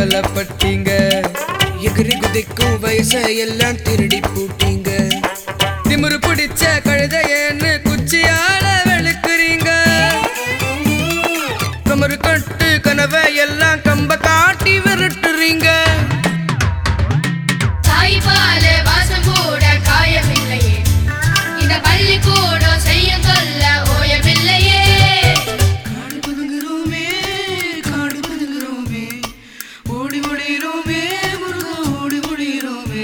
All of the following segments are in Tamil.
கேவலப்பட்டீங்க எகிரி குதிக்கும் வயசை எல்லாம் திருடி பூட்டீங்க திமிரு பிடிச்ச கழுதையன்னு குச்சியால வெளுக்குறீங்க கமரு கட்டு கனவை எல்லாம் கம்ப காட்டி விரட்டுறீங்க தாய்பால வாசம் கூட காயவில்லையே இந்த பள்ளிக்கூடம் செய்யும் தொல்ல ஓயவில்லையே காடு பதுங்குறோமே காடு பதுங்குறோமே ஓடி ஓடிரோமே முருகா ஓடி ஓடிரோமே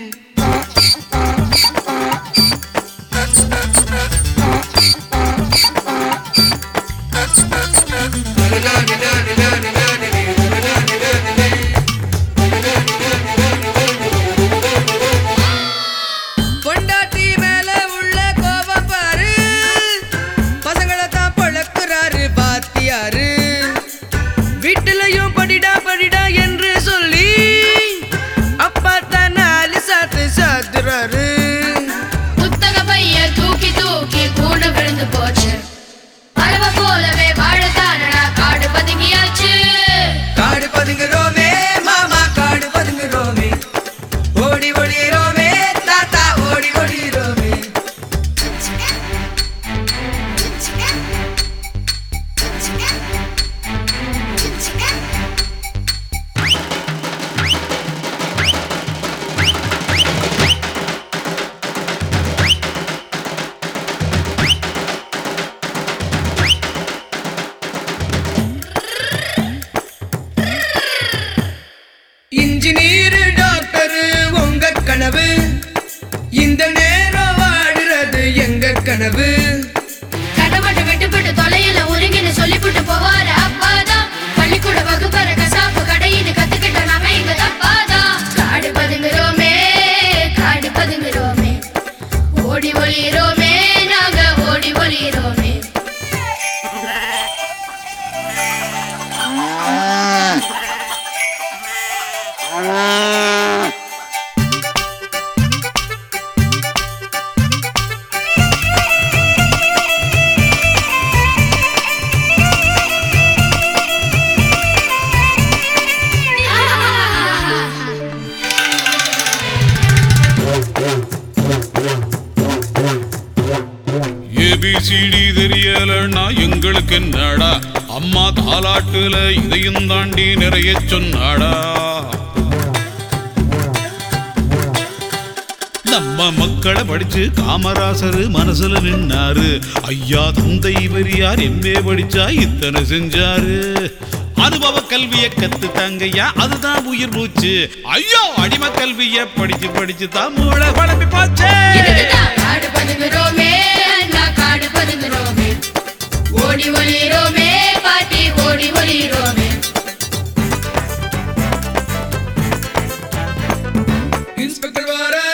பொண்டாட்டி மேல உள்ள கோபம் பாரு பசங்களை தான் பழக்குறாரு பாத்தியாரு வீட்டுலயும் படிடா படிடா என்று சொல்லி அப்பா தான் நாலு சாத்து சாத்துறாரு புத்தக பைய தூக்கி தூக்கி கூட விழுந்து போச்சு பறவை போலவே வாழத்தானடா காடு பதுங்கியாச்சு காடு பதுங்குறோமே மாமா காடு பதுங்குறோமே ஓடி ஓடிரோமே தாத்தா ஓடி ஓடிரோமே இன்ஜினியர் டாக்டர் உங்க கனவு இந்த நேரம் வாடுறது எங்க கனவு கடமட்டு விட்டுப்பட்டு தொலையில உருகின்னு சொல்லிவிட்டு போவாரு அப்பாதான் பள்ளிக்கூட வகுப்பற கசாப்பு கடையின்னு கத்துக்கிட்ட நாம இங்க தப்பாதான் காடு பதுங்குறோமே காடு பதுங்குறோமே ஓடி ஒளிரோமே நாங்க ஓடி ஒளிரோமே ஏபிசிடி தெரியலன்னா எங்களுக்கு என்னடா அம்மா தாலாட்டுல இதையும் தாண்டி நிறைய சொன்னாடா நம்ம மக்களை படிச்சு காமராசர் மனசுல நின்னாரு ஐயா தந்தை பெரியார் எம்ஏ படிச்சா இத்தனை செஞ்சாரு அனுபவ கல்விய கத்து தாங்கய்யா அதுதான் உயிர் மூச்சு ஐயோ அடிமை கல்விய படிச்சு படிச்சு தான் மூளை குழம்பி போச்சே இதுக்குதான் காடு பதுங்குறோமே அண்ணா காடு பதுங்குறோமே ஓடி ஒளிரோமே பாட்டி ஓடி ஒளிரோமே இன்ஸ்பெக்டர் வாரா